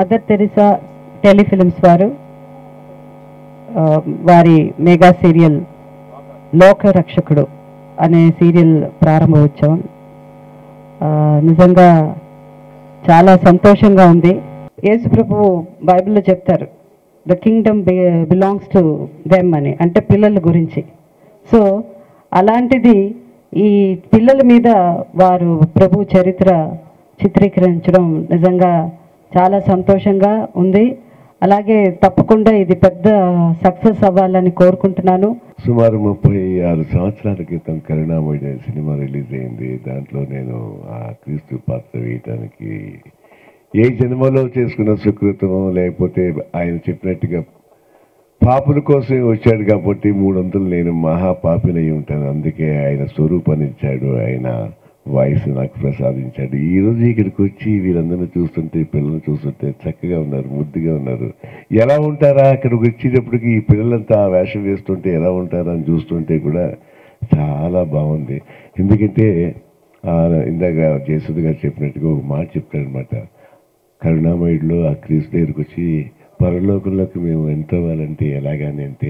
Mother Teresa telefilms వారు ఆ, వారి మెగా సీరియల్ లోక రక్షకుడు అనే సీరియల్ ప్రారంభోత్సవం ఆ, నిజంగా చాలా సంతోషంగా ఉంది యేసు ప్రభు బైబిల్లో చెప్తారు the kingdom belongs to them అని అంటే పిల్లల గురించి సో అలాంటిది ఈ పిల్లల మీద వారు ప్రభు చరిత్ర చిత్రీకరించడం నిజంగా చాలా సంతోషంగా ఉంది అలాగే తప్పకుండా ఇది పెద్ద సక్సెస్ అవ్వాలని కోరుకుంటున్నాను సుమారు ముప్పై ఆరు సంవత్సరాల క్రితం కరుణామయుడు అనే సినిమా రిలీజ్ అయింది దాంట్లో నేను ఆ క్రీస్తు పాత్ర వేయటానికి ఏ జన్మలో చేసుకున్న సుకృతమో లేకపోతే ఆయన చెప్పినట్టుగా పాపుల కోసమే వచ్చాడు కాబట్టి మూడొంతులు నేను మహాపాపిని అయి ఉంటాను అందుకే ఆయన స్వరూపాన్ని ఇచ్చాడు ఆయన వాయిస్ నాకు ప్రసాదించాడు ఈ రోజు ఇక్కడికి వచ్చి వీరందరిని చూస్తుంటే ఈ పిల్లల్ని చూస్తుంటే చక్కగా ఉన్నారు ముద్దుగా ఉన్నారు ఎలా ఉంటారా అక్కడికి వచ్చేటప్పటికి ఈ పిల్లలంతా ఆ వేషం వేస్తుంటే ఎలా ఉంటారా అని చూస్తుంటే కూడా చాలా బాగుంది ఎందుకంటే ఆ, ఇందాక జయసుద్ గారు చెప్పినట్టుగా ఒక మాట చెప్తాడనమాట కరుణామయుడిలో ఆ క్రీస్తు దగ్గరికి వచ్చి పరలోకంలోకి మేము ఎంత అవ్వాలంటే ఎలాగని అంటే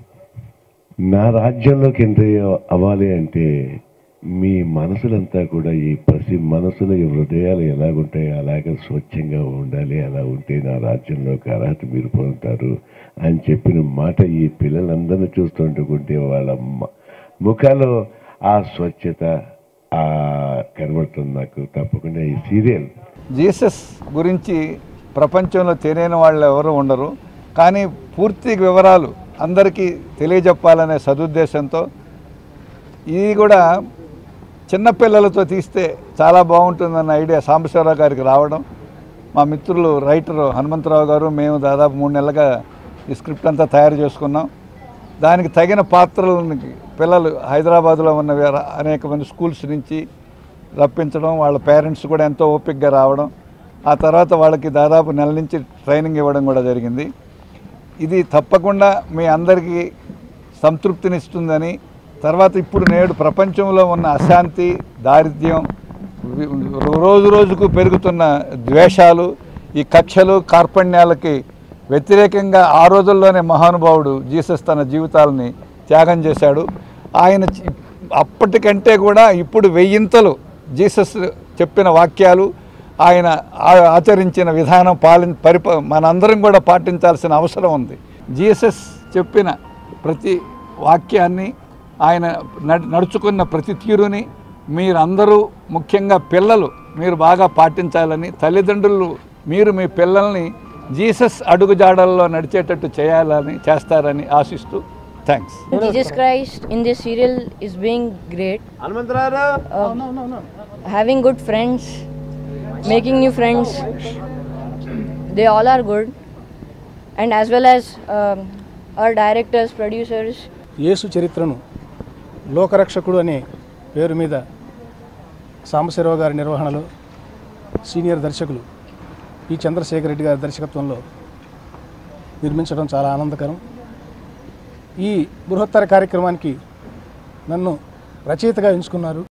నా రాజ్యంలోకి ఎంత అవ్వాలి అంటే మీ మనసులంతా కూడా ఈ ప్రతి మనసులో ఈ హృదయాలు ఎలాగుంటాయో అలాగే స్వచ్ఛంగా ఉండాలి అలా ఉంటే నా రాజ్యంలోకి అర్హత మీరు పొందుతారు అని చెప్పిన మాట ఈ పిల్లలందరినీ చూస్తుంటే వాళ్ళ మ- ముఖాల్లో ఆ స్వచ్ఛత ఆ కనబడుతుంది నాకు తప్పకుండా ఈ సీరియల్ జీసస్ గురించి ప్రపంచంలో తెలియని వాళ్ళు ఎవరు ఉండరు కానీ పూర్తి వివరాలు అందరికీ తెలియజెప్పాలనే సదుద్దేశంతో ఇది కూడా చిన్నపిల్లలతో తీస్తే చాలా బాగుంటుందన్న ఐడియా సాంబశివరావు గారికి రావడం మా మిత్రులు రైటర్ హనుమంతరావు గారు మేము దాదాపు మూడు నెలలుగా ఈ స్క్రిప్ట్ అంతా తయారు చేసుకున్నాం దానికి తగిన పాత్రలను పిల్లలు హైదరాబాద్లో ఉన్న వేర- అనేక మంది స్కూల్స్ నుంచి రప్పించడం వాళ్ళ పేరెంట్స్ కూడా ఎంతో ఓపికగా రావడం ఆ తర్వాత వాళ్ళకి దాదాపు నెల నుంచి ట్రైనింగ్ ఇవ్వడం కూడా జరిగింది ఇది తప్పకుండా మీ అందరికీ సంతృప్తినిస్తుందని తర్వాత ఇప్పుడు నేడు ప్రపంచంలో ఉన్న అశాంతి దారిద్ర్యం వి- రోజు రోజుకు పెరుగుతున్న ద్వేషాలు ఈ కక్షలు కార్పణ్యాలకి వ్యతిరేకంగా ఆ రోజుల్లోనే మహానుభావుడు జీసస్ తన జీవితాలని త్యాగం చేశాడు ఆయన చి- అప్పటికంటే కూడా ఇప్పుడు వెయ్యింతలు జీసస్ చెప్పిన వాక్యాలు ఆయన ఆ- ఆచరించిన విధానం పాలి పరిప మనందరం కూడా పాటించాల్సిన అవసరం ఉంది జీసస్ చెప్పిన ప్రతి వాక్యాన్ని ఆయన నడు- నడుచుకున్న ప్రతి తీరుని మీరందరూ ముఖ్యంగా పిల్లలు మీరు బాగా పాటించాలని తల్లిదండ్రులు మీరు మీ పిల్లల్ని జీసస్ అడుగుజాడల్లో నడిచేటట్టు చేయాలని చేస్తారని ఆశిస్తూ thanks Jesus Christ in this serial is being great. Uh, having good friends, making new friends, they all are good. And as well as um, our directors, producers, Yesu చరిత్రను లోకరక్షకుడు అనే పేరు మీద సాంబశివరావు గారి నిర్వహణలో సీనియర్ దర్శకులు పి చంద్రశేఖర్ రెడ్డి గారి దర్శకత్వంలో నిర్మించడం చాలా ఆనందకరం ఈ బృహత్తర కార్యక్రమానికి నన్ను రచయితగా ఎంచుకున్నారు